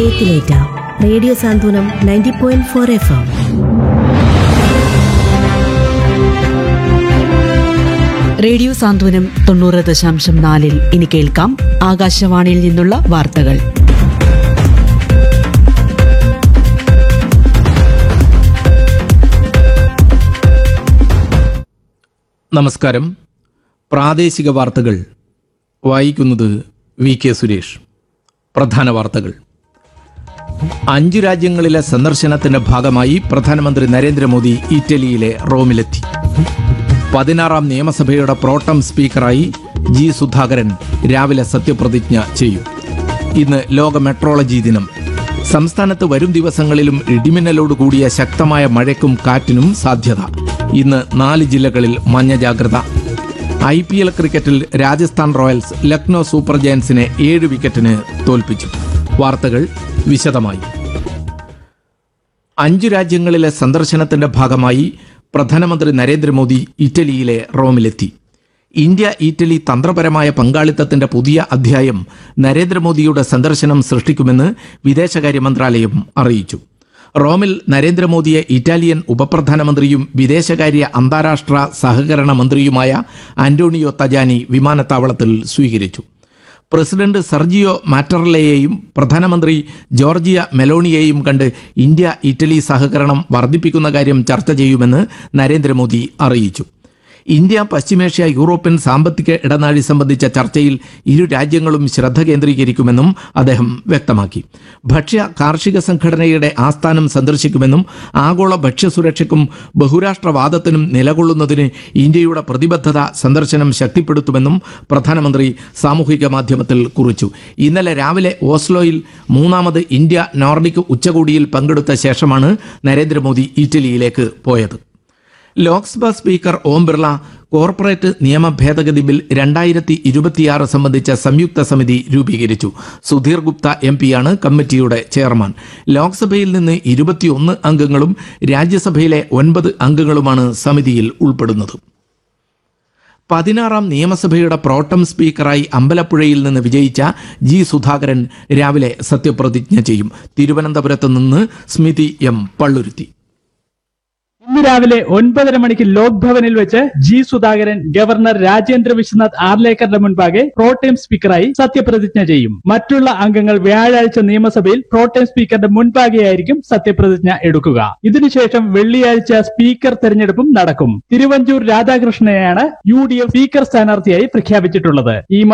ഹൃദയത്തിലേറ്റ radio Santhwanam ninety point four F M radio Santhwanam തൊണ്ണൂറ് ദശാംശം നാലിൽ ഇനി കേൾക്കാം ആകാശവാണിയിൽ നിന്നുള്ള വാർത്തകൾ നമസ്കാരം പ്രാദേശിക വാർത്തകൾ വായിക്കുന്നത് വി കെ സുരേഷ് പ്രധാന വാർത്തകൾ അഞ്ചു രാജ്യങ്ങളിലെ സന്ദർശനത്തിന്റെ ഭാഗമായി പ്രധാനമന്ത്രി നരേന്ദ്രമോദി ഇറ്റലിയിലെ റോമിലെത്തി പതിനാറാം നിയമസഭയുടെ പ്രോട്ടം സ്പീക്കറായി ജി സുധാകരൻ രാവിലെ സത്യപ്രതിജ്ഞ ചെയ്യും ഇന്ന് ലോക മെട്രോളജി ദിനം സംസ്ഥാനത്ത് വരും ദിവസങ്ങളിലും ഇടിമിന്നലോട് കൂടിയ ശക്തമായ മഴയ്ക്കും കാറ്റിനും സാധ്യത ഇന്ന് നാല് ജില്ലകളിൽ മഞ്ഞ ജാഗ്രത ഐ പി എൽ ക്രിക്കറ്റിൽ രാജസ്ഥാൻ റോയൽസ് ലക്നോ സൂപ്പർ ജയൻസിനെ ഏഴ് വിക്കറ്റിന് തോൽപ്പിച്ചു വാർത്തകൾ വിശദമായി അഞ്ചു രാജ്യങ്ങളിലെ സന്ദർശനത്തിന്റെ ഭാഗമായി പ്രധാനമന്ത്രി നരേന്ദ്രമോദി ഇറ്റലിയിലെ റോമിലെത്തി ഇന്ത്യ ഇറ്റലി തന്ത്രപരമായ പങ്കാളിത്തത്തിന്റെ പുതിയ അധ്യായം നരേന്ദ്രമോദിയുടെ സന്ദർശനം സൃഷ്ടിക്കുമെന്ന് വിദേശകാര്യ മന്ത്രാലയം അറിയിച്ചു റോമിൽ നരേന്ദ്രമോദിയെ ഇറ്റാലിയൻ ഉപപ്രധാനമന്ത്രിയും വിദേശകാര്യ അന്താരാഷ്ട്ര സഹകരണ മന്ത്രിയുമായ ആന്റോണിയോ തജാനി വിമാനത്താവളത്തിൽ സ്വീകരിച്ചു പ്രസിഡന്റ് സർജിയോ മാറ്റർലയെയും പ്രധാനമന്ത്രി ജോർജിയ മെലോണിയെയും കണ്ട് ഇന്ത്യ ഇറ്റലി സഹകരണം വർദ്ധിപ്പിക്കുന്ന കാര്യം ചർച്ച ചെയ്യുമെന്ന് നരേന്ദ്രമോദി അറിയിച്ചു ഇന്ത്യ പശ്ചിമേഷ്യ യൂറോപ്യൻ സാമ്പത്തിക ഇടനാഴി സംബന്ധിച്ച ചർച്ചയിൽ ഇരു രാജ്യങ്ങളും ശ്രദ്ധ കേന്ദ്രീകരിക്കുമെന്നും അദ്ദേഹം വ്യക്തമാക്കി ഭക്ഷ്യ കാർഷിക സംഘടനയുടെ ആസ്ഥാനം സന്ദർശിക്കുമെന്നും ആഗോള ഭക്ഷ്യസുരക്ഷയ്ക്കും ബഹുരാഷ്ട്രവാദത്തിനും നിലകൊള്ളുന്നതിന് ഇന്ത്യയുടെ പ്രതിബദ്ധത സന്ദർശനം ശക്തിപ്പെടുത്തുമെന്നും പ്രധാനമന്ത്രി സാമൂഹിക മാധ്യമത്തിൽ കുറിച്ചു ഇന്നലെ രാവിലെ ഓസ്ലോയിൽ മൂന്നാമത് ഇന്ത്യ നോർഡിക് ഉച്ചകോടിയിൽ പങ്കെടുത്ത ശേഷമാണ് നരേന്ദ്രമോദി ഇറ്റലിയിലേക്ക് പോയത് ലോക്സഭാ സ്പീക്കർ ഓം ബിർള കോർപ്പറേറ്റ് നിയമ ഭേദഗതി ബിൽ രണ്ടായിരത്തി ഇരുപത്തിയാറ് സംബന്ധിച്ച സംയുക്ത സമിതി രൂപീകരിച്ചു സുധീർ ഗുപ്ത എം പിയാണ് കമ്മിറ്റിയുടെ ചെയർമാൻ ലോക്സഭയിൽ നിന്ന് ഇരുപത്തിയൊന്ന് അംഗങ്ങളും രാജ്യസഭയിലെ ഒൻപത് അംഗങ്ങളുമാണ് സമിതിയിൽ ഉൾപ്പെടുന്നത് പതിനാറാം നിയമസഭയുടെ പ്രോട്ടം സ്പീക്കറായി അമ്പലപ്പുഴയിൽ നിന്ന് വിജയിച്ച ജി സുധാകരൻ രാവിലെ സത്യപ്രതിജ്ഞ ചെയ്യും തിരുവനന്തപുരത്ത് നിന്ന് സ്മിതി എം പള്ളുരുത്തി ഇന്ന് രാവിലെ ഒൻപതര മണിക്ക് ലോക് ഭവനിൽ വെച്ച് ജി സുധാകരൻ ഗവർണർ രാജേന്ദ്ര വിശ്വനാഥ് ആർലേക്കറുടെ മുൻപാകെ പ്രോട്ടേം സ്പീക്കറായി സത്യപ്രതിജ്ഞ ചെയ്യും മറ്റുള്ള അംഗങ്ങൾ വ്യാഴാഴ്ച നിയമസഭയിൽ പ്രോട്ടേം സ്പീക്കറുടെ മുൻപാകെയായിരിക്കും സത്യപ്രതിജ്ഞ എടുക്കുക ഇതിനുശേഷം വെള്ളിയാഴ്ച സ്പീക്കർ തെരഞ്ഞെടുപ്പും നടക്കും തിരുവഞ്ചൂർ രാധാകൃഷ്ണനെയാണ് യു ഡി എഫ് സ്പീക്കർ സ്ഥാനാർത്ഥിയായി പ്രഖ്യാപിച്ചിട്ടുള്ളത് ഈ